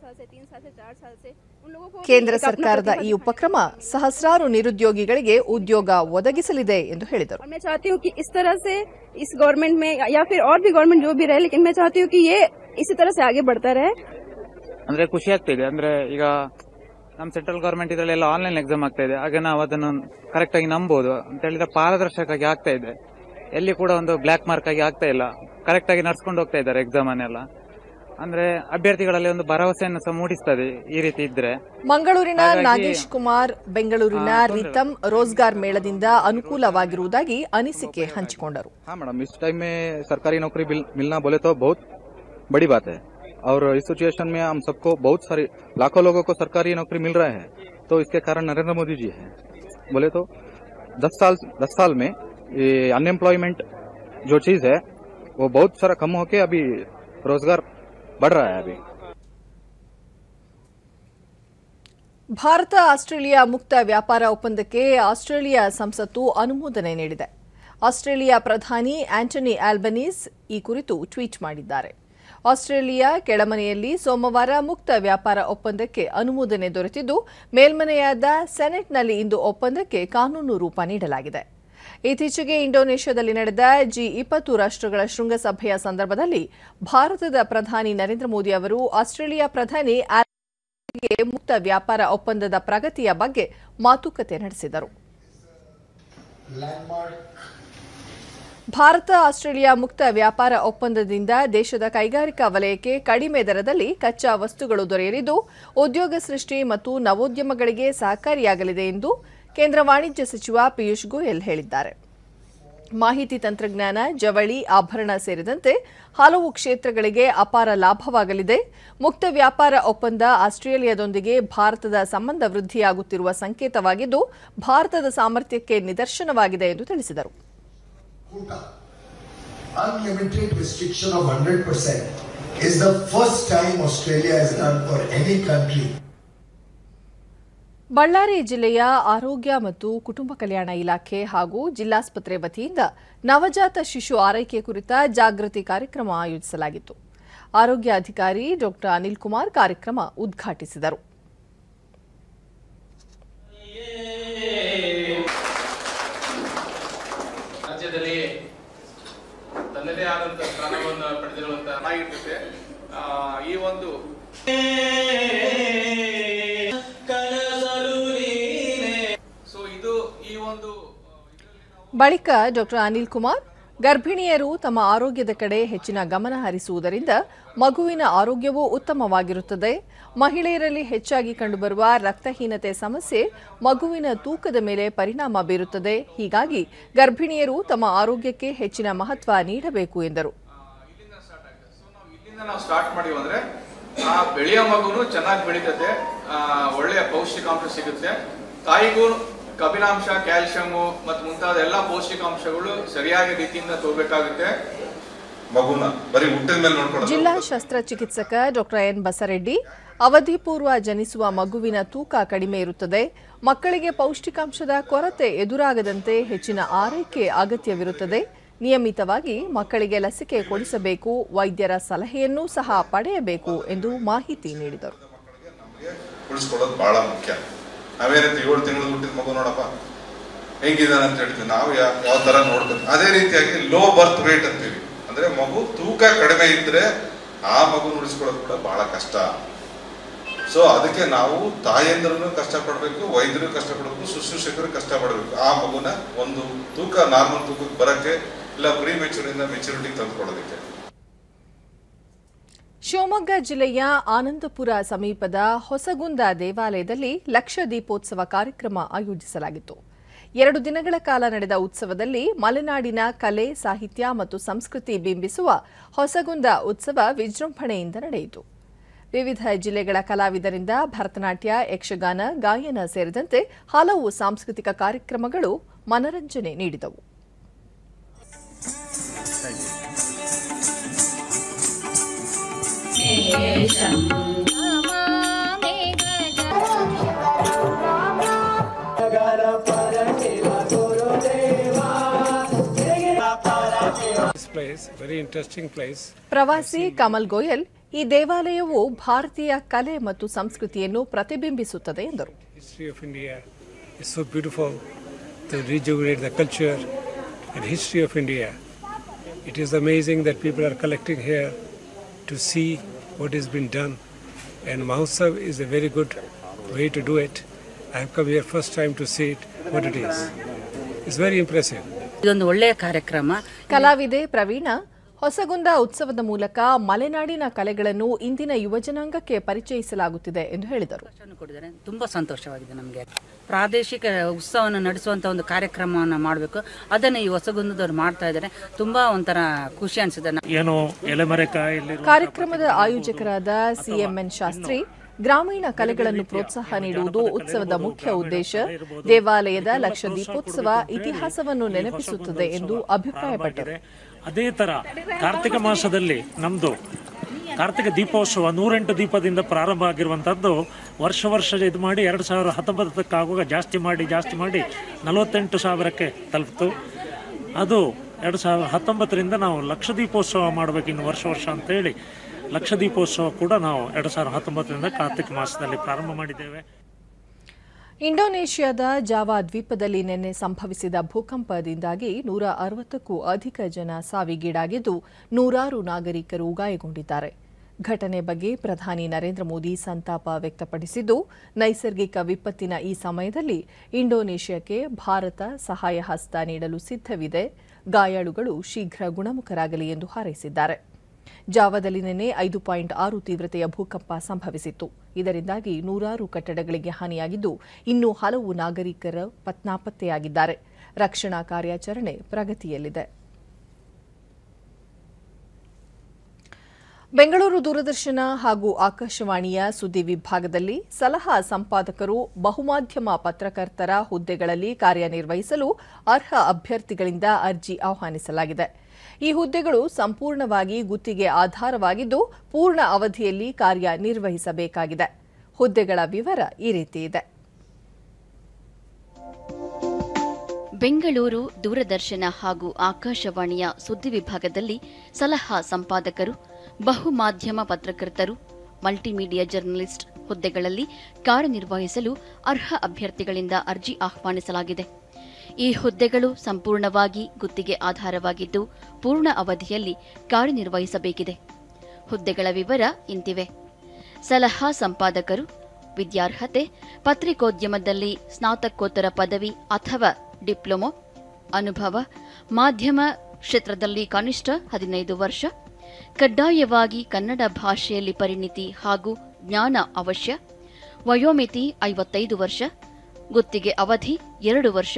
ಕೇಂದ್ರ ಸರ್ಕಾರದ ಈ ಉಪಕ್ರಮ ಸಹಸ್ರಾರು ನಿರುದ್ಯೋಗಿಗಳಿಗೆ ಉದ್ಯೋಗ ಒದಗಿಸಲಿದೆ ಎಂದು ಹೇಳಿದರು और मैं चाहती हूँ कि इस तरह से इस गवर्नमेंट में या फिर और भी गवर्नमेंट जो भी रहे लेकिन मैं चाहती हूँ कि ये इसी तरह से आगे बढ़ता रहे ಅಂದ್ರೆ ಖುಷಿ ಆಗ್ತಿದೆ ಅಂದ್ರೆ ಈಗ ನಮ್ಮ ಸೆಂಟ್ರಲ್ ಗವರ್ಮೆಂಟ್ ಇದರಲ್ಲೆಲ್ಲ ಆನ್ಲೈನ್ ಎಕ್ಸಾಮ್ ಆಗ್ತಾ ಇದೆ ಹಾಗೆ ನಾವು ಅದನ್ನು ಕರೆಕ್ಟ್ ಆಗಿ ನಂಬೋದು ಅಂತ ಹೇಳಿದ್ರೆ ಪಾರದರ್ಶಕವಾಗಿ ಆಗ್ತಾ ಇದೆ ಎಲ್ಲಿ ಕೂಡ ಒಂದು ಬ್ಲ್ಯಾಕ್ ಮಾರ್ಕ್ ಆಗಿ ಆಗ್ತಾ ಇಲ್ಲ ಕರೆಕ್ಟ್ ಆಗಿ ನಡ್ಸ್ಕೊಂಡು ಹೋಗ್ತಾ ಇದ್ದಾರೆ ಎಕ್ಸಾಮ್ ಅನ್ನೆಲ್ಲ ಅಂದ್ರೆ ಅಭ್ಯರ್ಥಿಗಳಲ್ಲಿ ಒಂದು ಭರವಸೆಯನ್ನು ಸಹ ಮೂಡಿಸ್ತದೆ ಈ ರೀತಿ ಇದ್ರೆ ಮಂಗಳೂರಿನ ಹಾಗಾಗಿ- ನಾಗೇಶ್ ಕುಮಾರ್ ಬೆಂಗಳೂರಿನ ಹಾ, ತೊಂದ್ರೆ- ರಿತಮ್ ರೋಜ್ಗಾರ್ ಮೇಳದಿಂದ ಅನುಕೂಲವಾಗಿರುವುದಾಗಿ ಅನಿಸಿಕೆ ಹಂಚಿಕೊಂಡರು हाँ मैडम इस टाइम में सरकारी नौकरी मिल- मिलना बोले तो बहुत बड़ी बात है और इस सिचुएशन में हम सबको बहुत सारे लाखों लोगों को सरकारी नौकरी मिल रहा है तो इसके कारण नरेंद्र मोदी जी हैं बोले तो दस साल दस साल में ये अनएम्प्लॉयमेंट जो चीज है वो बहुत सारा कम होके अभी रोजगार बढ़ रहा है अभी ಭಾರತ ಆಸ್ಟ್ರೇಲಿಯಾ ಮುಕ್ತ ವ್ಯಾಪಾರ ಒಪ್ಪಂದಕ್ಕೆ ಆಸ್ಟ್ರೇಲಿಯಾ ಸಂಸತ್ತು ಅನುಮೋದನೆ ನೀಡಿದೆ ಆಸ್ಟ್ರೇಲಿಯಾ ಪ್ರಧಾನಿ ಆಂಟನಿ ಆಲ್ಬನೀಸ್ ಈ ಕುರಿತು ಟ್ವೀಟ್ ಮಾಡಿದ್ದಾರೆ ಆಸ್ಟ್ರೇಲಿಯಾ ಕೆಳಮನೆಯಲ್ಲಿ ಸೋಮವಾರ ಮುಕ್ತ ವ್ಯಾಪಾರ ಒಪ್ಪಂದಕ್ಕೆ ಅನುಮೋದನೆ ದೊರೆತಿದ್ದು ಮೇಲ್ಮನೆಯಾದ ಸೆನೆಟ್ನಲ್ಲಿ ಇಂದು ಒಪ್ಪಂದಕ್ಕೆ ಕಾನೂನು ರೂಪ ನೀಡಲಾಗಿದೆ ಇತ್ತೀಚೆಗೆ ಇಂಡೋನೇಷ್ಯಾದಲ್ಲಿ ನಡೆದ ಜಿ ಇಪ್ಪತ್ತು ರಾಷ್ಟ್ರಗಳ ಶೃಂಗಸಭೆಯ ಸಂದರ್ಭದಲ್ಲಿ ಭಾರತದ ಪ್ರಧಾನಿ ನರೇಂದ್ರ ಮೋದಿ ಅವರು ಆಸ್ಟ್ರೇಲಿಯಾ ಪ್ರಧಾನಿ ಗೆ ಮುಕ್ತ ವ್ಯಾಪಾರ ಒಪ್ಪಂದದ ಪ್ರಗತಿಯ ಬಗ್ಗೆ ಮಾತುಕತೆ ನಡೆಸಿದರು ಭಾರತ ಆಸ್ಟ್ರೇಲಿಯಾ ಮುಕ್ತ ವ್ಯಾಪಾರ ಒಪ್ಪಂದದಿಂದ ದೇಶದ ಕೈಗಾರಿಕಾ ವಲಯಕ್ಕೆ ಕಡಿಮೆ ದರದಲ್ಲಿ ಕಚ್ಚಾ ವಸ್ತುಗಳು ದೊರೆಯಲಿದ್ದು ಉದ್ಯೋಗ ಸೃಷ್ಟಿ ಮತ್ತು ನವೋದ್ಯಮಗಳಿಗೆ ಸಹಕಾರಿಯಾಗಲಿದೆ ಎಂದು ಕೇಂದ್ರ ವಾಣಿಜ್ಯ ಸಚಿವ ಪಿಯೂಷ್ ಗೋಯಲ್ ಹೇಳಿದ್ದಾರೆ ಮಾಹಿತಿ ತಂತ್ರಜ್ಞಾನ ಜವಳಿ ಆಭರಣ ಸೇರಿದಂತೆ ಹಲವು ಕ್ಷೇತ್ರಗಳಿಗೆ ಅಪಾರ ಲಾಭವಾಗಲಿದೆ ಮುಕ್ತ ವ್ಯಾಪಾರ ಒಪ್ಪಂದ ಆಸ್ಟ್ರೇಲಿಯಾದೊಂದಿಗೆ ಭಾರತದ ಸಂಬಂಧ ವೃದ್ಧಿಯಾಗುತ್ತಿರುವ ಸಂಕೇತವಾಗಿದ್ದು ಭಾರತದ ಸಾಮರ್ಥ್ಯಕ್ಕೆ ನಿದರ್ಶನವಾಗಿದೆ ಎಂದು ತಿಳಿಸಿದರು unlimited restriction of 100% is the first time Australia has done for any country. Ballari ಜಿಲ್ಲೆಯ ಆರೋಗ್ಯ ಮತ್ತು ಕುಟುಂಬ ಕಲ್ಯಾಣ ಇಲಾಖೆ ಹಾಗೂ ಜಿಲ್ಲಾಸ್ಪತ್ರೆ ವತಿಯಿಂದ ನವಜಾತ ಶಿಶು ಆರೈಕೆ ಕುರಿತ ಜಾಗೃತಿ ಕಾರ್ಯಕ್ರಮ ಆಯೋಜಿಸಲಾಗಿತ್ತು ಆರೋಗ್ಯ ಅಧಿಕಾರಿ ಡಾ ಅನಿಲ್ ಕುಮಾರ್ ಕಾರ್ಯಕ್ರಮ ಉದ್ಘಾಟಿಸಿದರು ರಾಜ್ಯದಲ್ಲಿ ತನ್ನದೇ ಆದಂತ ಸ್ಥಾನವನ್ನು ಪಡೆದಿರುವಂತ ಆಗಿರ್ತದೆ ಆ, ಈ ಒಂದು ಸೊ ಇದು ಈ ಒಂದು ಬಳಿಕ ಡಾ ಅನಿಲ್ ಕುಮಾರ್ ಗರ್ಭಿಣಿಯರು ತಮ್ಮ ಆರೋಗ್ಯದ ಕಡೆ ಹೆಚ್ಚಿನ ಗಮನ ಹರಿಸುವುದರಿಂದ ಮಗುವಿನ ಆರೋಗ್ಯವೂ ಉತ್ತಮವಾಗಿರುತ್ತದೆ ಮಹಿಳೆಯರಲ್ಲಿ ಹೆಚ್ಚಾಗಿ ಕಂಡುಬರುವ ರಕ್ತಹೀನತೆ ಸಮಸ್ಯೆ ಮಗುವಿನ ತೂಕದ ಮೇಲೆ ಪರಿಣಾಮ ಬೀರುತ್ತದೆ ಹೀಗಾಗಿ ಗರ್ಭಿಣಿಯರು ತಮ್ಮ ಆರೋಗ್ಯಕ್ಕೆ ಹೆಚ್ಚಿನ ಮಹತ್ವ ನೀಡಬೇಕು ಎಂದರು ಇಲ್ಲಿಂದ ನಾವು ಸ್ಟಾರ್ಟ್ ಮಾಡಿವಿ ಅಂದ್ರೆ ಆ ಬೆಳೆಯೋ ಮಗುನು ಚೆನ್ನಾಗಿ ಬೆಳೀತದೆ ಆ, ಒಳ್ಳೆಯ ಪೌಷ್ಟಿಕಾಂಶ ಸಿಗುತ್ತೆ ತಾಯಿಗೂ ಕಬ್ಬಿನಾಂಶ ಕ್ಯಾಲ್ಸಿಯಂ ಮತ್ತು ಮುಂತಾದ ಎಲ್ಲಾ ಪೌಷ್ಟಿಕಾಂಶಗಳು ಸರಿಯಾದ ರೀತಿಯಿಂದ ತಗೋಬೇಕಾಗುತ್ತೆ ಮಗುನ ಬರೀ ಹುಟ್ಟಿದ ಮೇಲೆ ನೋಡ್ಕೊಳ್ಳೋದು ಜಿಲ್ಲಾ ಶಸ್ತ್ರಚಿಕಿತ್ಸಕ ಡಾ ಎನ್ ಬಸರೆಡ್ಡಿ ಅವಧಿಪೂರ್ವ ಜನಿಸುವ ಮಗುವಿನ ತೂಕ ಕಡಿಮೆ ಇರುತ್ತದೆ ಮಕ್ಕಳಿಗೆ ಪೌಷ್ಟಿಕಾಂಶದ ಕೊರತೆ ಎದುರಾಗದಂತೆ ಹೆಚ್ಚಿನ ಆರೈಕೆ ಅಗತ್ಯವಿರುತ್ತದೆ ನಿಯಮಿತವಾಗಿ ಮಕ್ಕಳಿಗೆ ಲಸಿಕೆ ಕೊಡಿಸಬೇಕು ವೈದ್ಯರ ಸಲಹೆಯನ್ನೂ ಸಹ ಪಡೆಯಬೇಕು ಎಂದು ಮಾಹಿತಿ ನೀಡಿದರು ಉಳಿಸ್ಕೊಳ್ಳೋದು ಬಹಳ ಮುಖ್ಯ ನಾವೇನಂತ ಏಳು ತಿಂಗಳು ಹುಟ್ಟಿದ ಮಗು ನೋಡಪ್ಪ ಹೆಂಗಿದಾನೆ ಅಂತ ಹೇಳ್ತೀವಿ ನಾವು ಯಾವ ಯಾವ ತರ ನೋಡ್ಕೊತೀವಿ ಅದೇ ರೀತಿಯಾಗಿ ಲೋ ಬರ್ತ್ ವೇಟ್ ಅಂತೀವಿ ಅಂದ್ರೆ ಮಗು ತೂಕ ಕಡಿಮೆ ಇದ್ರೆ ಆ ಮಗು ಉಳಿಸ್ಕೊಳ್ಳೋದು ಕೂಡ ಬಹಳ ಕಷ್ಟ ಸೊ ಅದಕ್ಕೆ ನಾವು ತಾಯಂದ್ರೂ ಕಷ್ಟಪಡಬೇಕು ವೈದ್ಯರು ಕಷ್ಟಪಡಬೇಕು ಶುಶ್ರೂಷಕರು ಕಷ್ಟಪಡಬೇಕು ಆ ಮಗುನ ಒಂದು ತೂಕ ನಾರ್ಮಲ್ ತೂಕಕ್ಕೆ ಬರಕ್ಕೆ ಇಲ್ಲ ಪ್ರೀ ಮೆಚೂರಿಂದ ಮೆಚುರಿಟಿಗೆ ತಂದುಕೊಳ್ಳೋದಕ್ಕೆ ಶಿವಮೊಗ್ಗ ಜಿಲ್ಲೆಯ ಆನಂದಪುರ ಸಮೀಪದ ಹೊಸಗುಂದ ದೇವಾಲಯದಲ್ಲಿ ಲಕ್ಷ ದೀಪೋತ್ಸವ ಕಾರ್ಯಕ್ರಮ ಆಯೋಜಿಸಲಾಗಿತ್ತು ಎರಡು ದಿನಗಳ ಕಾಲ ನಡೆದ ಉತ್ಸವದಲ್ಲಿ ಮಲೆನಾಡಿನ ಕಲೆ ಸಾಹಿತ್ಯ ಮತ್ತು ಸಂಸ್ಕೃತಿ ಬಿಂಬಿಸುವ ಹೊಸಗುಂದ ಉತ್ಸವ ವಿಜೃಂಭಣೆಯಿಂದ ನಡೆಯಿತು ವಿವಿಧ ಜಿಲ್ಲೆಗಳ ಕಲಾವಿದರಿಂದ ಭರತನಾಟ್ಯ ಯಕ್ಷಗಾನ ಗಾಯನ ಸೇರಿದಂತೆ ಹಲವು ಸಾಂಸ್ಕೃತಿಕ ಕಾರ್ಯಕ್ರಮಗಳು ಮನರಂಜನೆ ನೀಡಿದವು This place, very interesting place. ಪ್ರವಾಸಿ ಕಮಲ್ ಗೋಯಲ್ ಈ ದೇವಾಲಯವು ಭಾರತೀಯ ಕಲೆ ಮತ್ತು ಸಂಸ್ಕೃತಿಯನ್ನು ಪ್ರತಿಬಿಂಬಿಸುತ್ತದೆ ಎಂದರು History of India is so beautiful to rejuvenate the culture and history of India. It is amazing that people are collecting here to see what has been done, and Mahotsav is a very good way to do it. I have come here first time to see it, what it is. It's very impressive. ಇದೊಂದು ಒಳ್ಳೆಯ ಕಾರ್ಯಕ್ರಮ ಕಲಾವಿದೆ ಪ್ರವೀಣ ಹೊಸಗುಂದ ಉತ್ಸವದ ಮೂಲಕ ಮಲೆನಾಡಿನ ಕಲೆಗಳನ್ನು ಇಂದಿನ ಯುವಜನಾಂಗಕ್ಕೆ ಪರಿಚಯಿಸಲಾಗುತ್ತಿದೆ ಎಂದು ಹೇಳಿದರು ಕೊಟ್ಟಿದ್ದಾರೆ ತುಂಬಾ ಸಂತೋಷವಾಗಿದೆ ನಮಗೆ ಪ್ರಾದೇಶಿಕ ಉತ್ಸವವನ್ನು ನಡೆಸುವಂತ ಒಂದು ಕಾರ್ಯಕ್ರಮವನ್ನು ಮಾಡಬೇಕು ಅದನ್ನು ಈ ಹೊಸಗುಂದದವ್ರು ಮಾಡ್ತಾ ಇದ್ದಾರೆ ತುಂಬಾ ಒಂಥರ ಖುಷಿ ಅನಿಸಿದೆ ಏನು ಎಲೆಮರೆಕಾಯಲ್ಲಿ ಕಾರ್ಯಕ್ರಮದ ಆಯೋಜಕರಾದ ಸಿಎಂಎನ್ ಶಾಸ್ತ್ರಿ ಗ್ರಾಮೀಣ ಕಲೆಗಳನ್ನು ಪ್ರೋತ್ಸಾಹ ನೀಡುವುದು ಉತ್ಸವದ ಮುಖ್ಯ ಉದ್ದೇಶ ದೇವಾಲಯದ ಲಕ್ಷ ದೀಪೋತ್ಸವ ಇತಿಹಾಸವನ್ನು ನೆನಪಿಸುತ್ತದೆ ಎಂದು ಅಭಿಪ್ರಾಯಪಟ್ಟರು ಅದೇ ತರ ಕಾರ್ತಿಕ ಮಾಸದಲ್ಲಿ ನಮ್ದು ಕಾರ್ತಿಕ ದೀಪೋತ್ಸವ ನೂರೆಂಟು ದೀಪದಿಂದ ಪ್ರಾರಂಭ ಆಗಿರುವಂಥದ್ದು ವರ್ಷ ವರ್ಷ ಇದು ಮಾಡಿ ಎರಡು ಸಾವಿರ ಹತ್ತೊಂಬತ್ತಕ್ಕಾಗುವಾಗ ಜಾಸ್ತಿ ಮಾಡಿ ಜಾಸ್ತಿ ಮಾಡಿ ನಲವತ್ತೆಂಟು ಸಾವಿರಕ್ಕೆ ತಲುಪಿತು ಅದು ಎರಡು ಸಾವಿರದ ಹತ್ತೊಂಬತ್ತರಿಂದ ನಾವು ಲಕ್ಷ ದೀಪೋತ್ಸವ ಮಾಡಬೇಕು ಇನ್ನು ವರ್ಷ ವರ್ಷ ಅಂತೇಳಿ ಲಕ್ಷ ದೀಪೋತ್ಸವ ಕೂಡ ನಾವು ಎರಡು ಸಾವಿರದ ಹತ್ತೊಂಬತ್ತರಿಂದ ಕಾರ್ತಿಕ ಮಾಸದಲ್ಲಿ ಪ್ರಾರಂಭ ಮಾಡಿದ್ದೇವೆ ಇಂಡೋನೇಷ್ಯಾದ ಜಾವಾ ದ್ವೀಪದಲ್ಲಿ ನಿನ್ನೆ ಸಂಭವಿಸಿದ ಭೂಕಂಪದಿಂದಾಗಿ ನೂರ ಅರವತ್ತಕ್ಕೂ ಅಧಿಕ ಜನ ಸಾವಿಗೀಡಾಗಿದ್ದು ನೂರಾರು ನಾಗರಿಕರು ಗಾಯಗೊಂಡಿದ್ದಾರೆ ಘಟನೆ ಬಗ್ಗೆ ಪ್ರಧಾನಿ ನರೇಂದ್ರ ಮೋದಿ ಸಂತಾಪ ವ್ಯಕ್ತಪಡಿಸಿದ್ದು ನೈಸರ್ಗಿಕ ವಿಪತ್ತಿನ ಈ ಸಮಯದಲ್ಲಿ ಇಂಡೋನೇಷ್ಯಾಕ್ಕೆ ಭಾರತ ಸಹಾಯ ಹಸ್ತ ನೀಡಲು ಸಿದ್ಧವಿದೆ ಗಾಯಾಳುಗಳು ಶೀಘ್ರ ಗುಣಮುಖರಾಗಲಿ ಎಂದು ಹಾರೈಸಿದ್ದಾರೆ ಜಾವದಲ್ಲಿ ನಿನ್ನೆ ಐದು ಪಾಯಿಂಟ್ ಆರು ತೀವ್ರತೆಯ ಭೂಕಂಪ ಸಂಭವಿಸಿತ್ತು ಇದರಿಂದಾಗಿ ನೂರಾರು ಕಟ್ಟಡಗಳಿಗೆ ಹಾನಿಯಾಗಿದ್ದು ಇನ್ನೂ ಹಲವು ನಾಗರಿಕರ ನಾಪತ್ತೆಯಾಗಿದ್ದಾರೆ ರಕ್ಷಣಾ ಕಾರ್ಯಾಚರಣೆ ಪ್ರಗತಿಯಲ್ಲಿದೆ ಬೆಂಗಳೂರು ದೂರದರ್ಶನ ಹಾಗೂ ಆಕಾಶವಾಣಿಯ ಸುದ್ದಿ ವಿಭಾಗದಲ್ಲಿ ಸಲಹಾ ಸಂಪಾದಕರು ಬಹುಮಾಧ್ಯಮ ಪತ್ರಕರ್ತರ ಹುದ್ದೆಗಳಲ್ಲಿ ಕಾರ್ಯನಿರ್ವಹಿಸಲು ಅರ್ಹ ಅಭ್ಯರ್ಥಿಗಳಿಂದ ಅರ್ಜಿ ಆಹ್ವಾನಿಸಲಾಗಿದೆ ಈ ಹುದ್ದೆಗಳು ಸಂಪೂರ್ಣವಾಗಿ ಗುತ್ತಿಗೆ ಆಧಾರವಾಗಿದ್ದು ಪೂರ್ಣ ಅವಧಿಯಲ್ಲಿ ಕಾರ್ಯನಿರ್ವಹಿಸಬೇಕಾಗಿದೆ ಹುದ್ದೆಗಳ ವಿವರ ಈ ರೀತಿ ಇದೆ ಬೆಂಗಳೂರು ದೂರದರ್ಶನ ಹಾಗೂ ಆಕಾಶವಾಣಿಯ ಸುದ್ದಿ ವಿಭಾಗದಲ್ಲಿ ಸಲಹಾ ಸಂಪಾದಕರು ಬಹುಮಾಧ್ಯಮ ಪತ್ರಕರ್ತರು ಮಲ್ಟಿಮೀಡಿಯಾ ಜರ್ನಲಿಸ್ಟ್ ಹುದ್ದೆಗಳಲ್ಲಿ ಕಾರ್ಯನಿರ್ವಹಿಸಲು ಅರ್ಹ ಅಭ್ಯರ್ಥಿಗಳಿಂದ ಅರ್ಜಿ ಆಹ್ವಾನಿಸಲಾಗಿದೆ ಈ ಹುದ್ದೆಗಳು ಸಂಪೂರ್ಣವಾಗಿ ಗುತ್ತಿಗೆ ಆಧಾರವಾಗಿದ್ದು ಪೂರ್ಣ ಅವಧಿಯಲ್ಲಿ ಕಾರ್ಯನಿರ್ವಹಿಸಬೇಕಿದೆ ಹುದ್ದೆಗಳ ವಿವರ ಇಂತಿವೆ ಸಲಹಾ ಸಂಪಾದಕರು ವಿದ್ಯಾರ್ಹತೆ ಪತ್ರಿಕೋದ್ಯಮದಲ್ಲಿ ಸ್ನಾತಕೋತ್ತರ ಪದವಿ ಅಥವಾ ಡಿಪ್ಲೊಮೊ ಅನುಭವ ಮಾಧ್ಯಮ ಕ್ಷೇತ್ರದಲ್ಲಿ ಕನಿಷ್ಠ ಹದಿನೈದು ವರ್ಷ ಕಡ್ಡಾಯವಾಗಿ ಕನ್ನಡ ಭಾಷೆಯಲ್ಲಿ ಪರಿಣಿತಿ ಹಾಗೂ ಜ್ಞಾನ ಅವಶ್ಯ ವಯೋಮಿತಿ ಐವತ್ತೈದು ವರ್ಷ ಗುತ್ತಿಗೆ ಅವಧಿ ಎರಡು ವರ್ಷ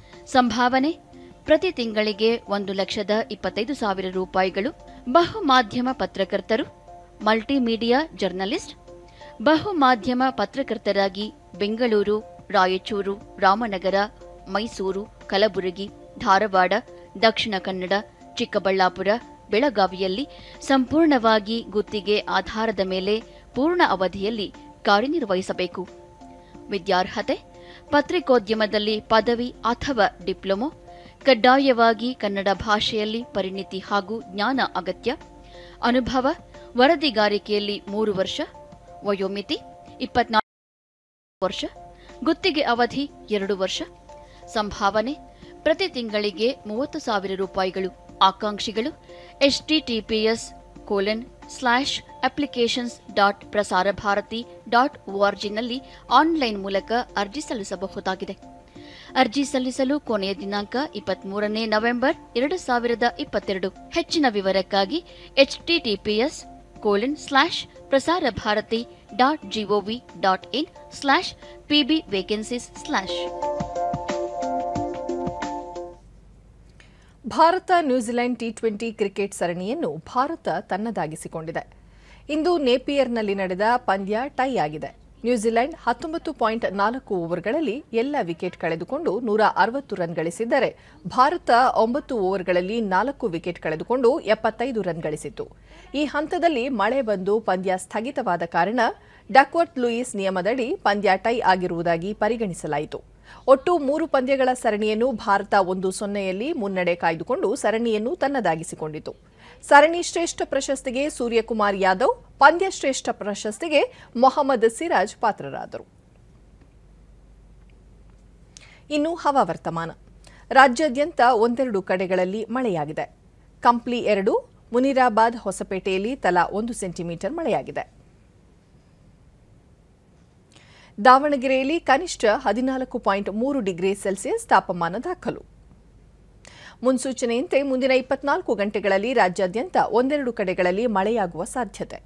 ಸಂಭಾವನೆ ಪ್ರತಿ ತಿಂಗಳಿಗೆ ಒಂದು ಲಕ್ಷದ ಇಪ್ಪತ್ತೈದು ಸಾವಿರ ರೂಪಾಯಿಗಳು ಬಹುಮಾಧ್ಯಮ ಪತ್ರಕರ್ತರು ಮಲ್ಟಿಮೀಡಿಯಾ ಜರ್ನಲಿಸ್ಟ್ ಬಹುಮಾಧ್ಯಮ ಪತ್ರಕರ್ತರಾಗಿ ಬೆಂಗಳೂರು ರಾಯಚೂರು ರಾಮನಗರ ಮೈಸೂರು ಕಲಬುರಗಿ ಧಾರವಾಡ ದಕ್ಷಿಣ ಕನ್ನಡ ಚಿಕ್ಕಬಳ್ಳಾಪುರ ಬೆಳಗಾವಿಯಲ್ಲಿ ಸಂಪೂರ್ಣವಾಗಿ ಗುತ್ತಿಗೆ ಆಧಾರದ ಮೇಲೆ ಪೂರ್ಣ ಅವಧಿಯಲ್ಲಿ ಕಾರ್ಯನಿರ್ವಹಿಸಬೇಕು ವಿದ್ಯಾರ್ಹತೆ ಪತ್ರಿಕೋದ್ಯಮದಲ್ಲಿ ಪದವಿ ಅಥವಾ ಡಿಪ್ಲೊಮೊ ಕಡ್ಡಾಯವಾಗಿ ಕನ್ನಡ ಭಾಷೆಯಲ್ಲಿ ಪರಿಣಿತಿ ಹಾಗೂ ಜ್ಞಾನ ಅಗತ್ಯ ಅನುಭವ ವರದಿಗಾರಿಕೆಯಲ್ಲಿ ಮೂರು ವರ್ಷ ವಯೋಮಿತಿ ಇಪ್ಪತ್ನಾಲ್ಕು ವರ್ಷ ಗುತ್ತಿಗೆ ಅವಧಿ ಎರಡು ವರ್ಷ ಸಂಭಾವನೆ ಪ್ರತಿ ತಿಂಗಳಿಗೆ ಮೂವತ್ತು ಸಾವಿರ ರೂಪಾಯಿಗಳು ಆಕಾಂಕ್ಷಿಗಳು ಎಚ್ಟಿಟಿಪಿಎಸ್ ಕೋಲನ್ ಸ್ಲಾಶ್ ಅಪ್ಲಿಕೇಶನ್ಸ್ dot Prasar Bharati dot ಓಆರ್ಜಿನಲ್ಲಿ online ಮೂಲಕ ಅರ್ಜಿ ಸಲ್ಲಿಸಬಹುದಾಗಿದೆ ಅರ್ಜಿ ಸಲ್ಲಿಸಲು ಕೊನೆಯ ದಿನಾಂಕ ಇಪ್ಪತ್ಮೂರನೇ ನವೆಂಬರ್ ಎರಡು ಸಾವಿರದ ಇಪ್ಪತ್ತೆರಡು ಹೆಚ್ಚಿನ ವಿವರಕ್ಕಾಗಿ HTTPS colon slash Prasar Bharati dot GOV dot in slash PB vacancies slash Bharat New Zealand T twenty cricket ಸರಣಿಯನ್ನು ಭಾರತ ತನ್ನದಾಗಿಸಿಕೊಂಡಿದೆ ಇಂದು ನೇಪಿಯರ್ನಲ್ಲಿ ನಡೆದ ಪಂದ್ಯ ಟೈ ಆಗಿದೆ ನ್ಯೂಜಿಲೆಂಡ್ ಹತ್ತೊಂಬತ್ತು ಪಾಯಿಂಟ್ ನಾಲ್ಕು ಓವರ್ಗಳಲ್ಲಿ ಎಲ್ಲ ವಿಕೆಟ್ ಕಳೆದುಕೊಂಡು ನೂರ ಅರವತ್ತು ರನ್ ಗಳಿಸಿದ್ದರೆ ಭಾರತ ಒಂಬತ್ತು ಓವರ್ಗಳಲ್ಲಿ ನಾಲ್ಕು ವಿಕೆಟ್ ಕಳೆದುಕೊಂಡು ಎಪ್ಪತ್ತೈದು ರನ್ ಗಳಿಸಿತ್ತು ಈ ಹಂತದಲ್ಲಿ ಮಳೆ ಬಂದು ಪಂದ್ಯ ಸ್ಥಗಿತವಾದ ಕಾರಣ ಡಕ್ವರ್ಟ್ ಲೂಯಿಸ್ ನಿಯಮದಡಿ ಪಂದ್ಯ ಟೈ ಆಗಿರುವುದಾಗಿ ಪರಿಗಣಿಸಲಾಯಿತು ಒಟ್ಟು ಮೂರು ಪಂದ್ಯಗಳ ಸರಣಿಯನ್ನು ಭಾರತ ಒಂದು ಸೊನ್ನೆಯಲ್ಲಿ ಮುನ್ನಡೆ ಕಾಯ್ದುಕೊಂಡು ಸರಣಿಯನ್ನು ತನ್ನದಾಗಿಸಿಕೊಂಡಿತು ಸರಣಿ ಶ್ರೇಷ್ಠ ಪ್ರಶಸ್ತಿಗೆ ಸೂರ್ಯಕುಮಾರ್ ಯಾದವ್ ಪಂದ್ಯ ಶ್ರೇಷ್ಠ ಪ್ರಶಸ್ತಿಗೆ ಮೊಹಮ್ಮದ್ ಸಿರಾಜ್ ಪಾತ್ರರಾದರು ಇನ್ನು ಹವಾವರ್ತಮಾನ ರಾಜ್ಯಾದ್ಯಂತ ಒಂದೆರಡು ಕಡೆಗಳಲ್ಲಿ ಮಳೆಯಾಗಿದೆ ಕಂಪ್ಲಿ ಎರಡು ಮುನಿರಾಬಾದ್ ಹೊಸಪೇಟೆಯಲ್ಲಿ ತಲಾ ಒಂದು ಸೆಂಟಿಮೀಟರ್ ಮಳೆಯಾಗಿದೆ ದಾವಣಗೆರೆಯಲ್ಲಿ ಕನಿಷ್ಠ ಹದಿನಾಲ್ಕು ಪಾಯಿಂಟ್ ಮೂರು ಡಿಗ್ರಿ ಸೆಲ್ಸಿಯಸ್ ತಾಪಮಾನ ದಾಖಲು ಮುನ್ಸೂಚನೆಯಂತೆ ಮುಂದಿನ ಇಪ್ಪತ್ನಾಲ್ಕು ಗಂಟೆಗಳಲ್ಲಿ ರಾಜ್ಯಾದ್ಯಂತ ಒಂದೆರಡು ಕಡೆಗಳಲ್ಲಿ ಮಳೆಯಾಗುವ ಸಾಧ್ಯತೆ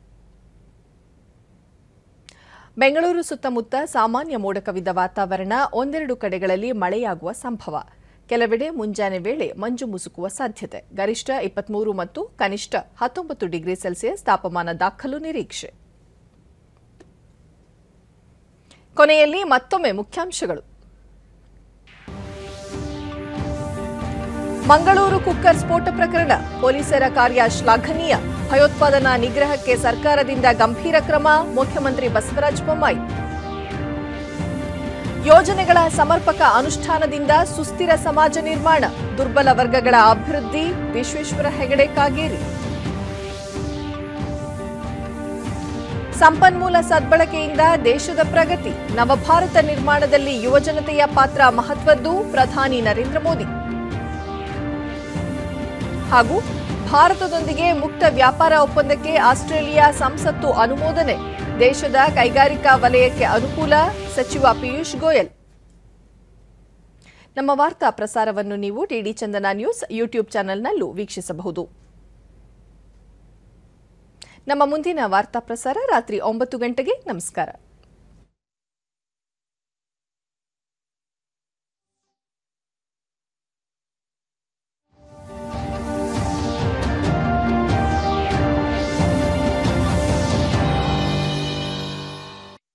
ಬೆಂಗಳೂರು ಸುತ್ತಮುತ್ತ ಸಾಮಾನ್ಯ ಮೋಡ ಕವಿದ ವಾತಾವರಣ ಒಂದೆರಡು ಕಡೆಗಳಲ್ಲಿ ಮಳೆಯಾಗುವ ಸಂಭವ ಕೆಲವೆಡೆ ಮುಂಜಾನೆ ವೇಳೆ ಮಂಜು ಮುಸುಕುವ ಸಾಧ್ಯತೆ ಗರಿಷ್ಠ ಇಪ್ಪತ್ಮೂರು ಮತ್ತು ಕನಿಷ್ಠ ಹತ್ತೊಂಬತ್ತು ಡಿಗ್ರಿ ಸೆಲ್ಸಿಯಸ್ ತಾಪಮಾನ ದಾಖಲು ನಿರೀಕ್ಷೆ ಕೊನೆಯಲ್ಲಿ ಮತ್ತೊಮ್ಮೆ ಮುಖ್ಯಾಂಶಗಳು ಮಂಗಳೂರು ಕುಕ್ಕರ್ ಸ್ಫೋಟ ಪ್ರಕರಣ ಪೊಲೀಸರ ಕಾರ್ಯ ಶ್ಲಾಘನೀಯ ಭಯೋತ್ಪಾದನಾ ನಿಗ್ರಹಕ್ಕೆ ಸರ್ಕಾರದಿಂದ ಗಂಭೀರ ಕ್ರಮ ಮುಖ್ಯಮಂತ್ರಿ ಬಸವರಾಜ ಬೊಮ್ಮಾಯಿ ಯೋಜನೆಗಳ ಸಮರ್ಪಕ ಅನುಷ್ಠಾನದಿಂದ ಸುಸ್ಥಿರ ಸಮಾಜ ನಿರ್ಮಾಣ ದುರ್ಬಲ ವರ್ಗಗಳ ಅಭಿವೃದ್ಧಿ ವಿಶ್ವೇಶ್ವರ ಹೆಗಡೆ ಕಾಗೇರಿ ಸಂಪನ್ಮೂಲ ಸದ್ಬಳಕೆಯಿಂದ ದೇಶದ ಪ್ರಗತಿ ನವಭಾರತ ನಿರ್ಮಾಣದಲ್ಲಿ ಯುವಜನತೆಯ ಪಾತ್ರ ಮಹತ್ವದ್ದು ಪ್ರಧಾನಿ ನರೇಂದ್ರ ಮೋದಿ ಹಾಗೂ ಭಾರತದೊಂದಿಗೆ ಮುಕ್ತ ವ್ಯಾಪಾರ ಒಪ್ಪಂದಕ್ಕೆ ಆಸ್ಟ್ರೇಲಿಯಾ ಸಂಸತ್ತು ಅನುಮೋದನೆ ದೇಶದ ಕೈಗಾರಿಕಾ ವಲಯಕ್ಕೆ ಅನುಕೂಲ ಸಚಿವ ಪಿಯೂಷ್ ಗೋಯಲ್ ನಮ್ಮ ವಾರ್ತಾ ಪ್ರಸಾರವನ್ನು ನೀವು ಡಿಡಿ ಚಂದನ ನ್ಯೂಸ್ ಯೂಟ್ಯೂಬ್ ಚಾನೆಲ್ನಲ್ಲೂ ವೀಕ್ಷಿಸಬಹುದು ನಮ್ಮ ಮುಂದಿನ ವಾರ್ತಾ ಪ್ರಸಾರ ರಾತ್ರಿ ಒಂಬತ್ತು ಗಂಟೆಗೆ ನಮಸ್ಕಾರ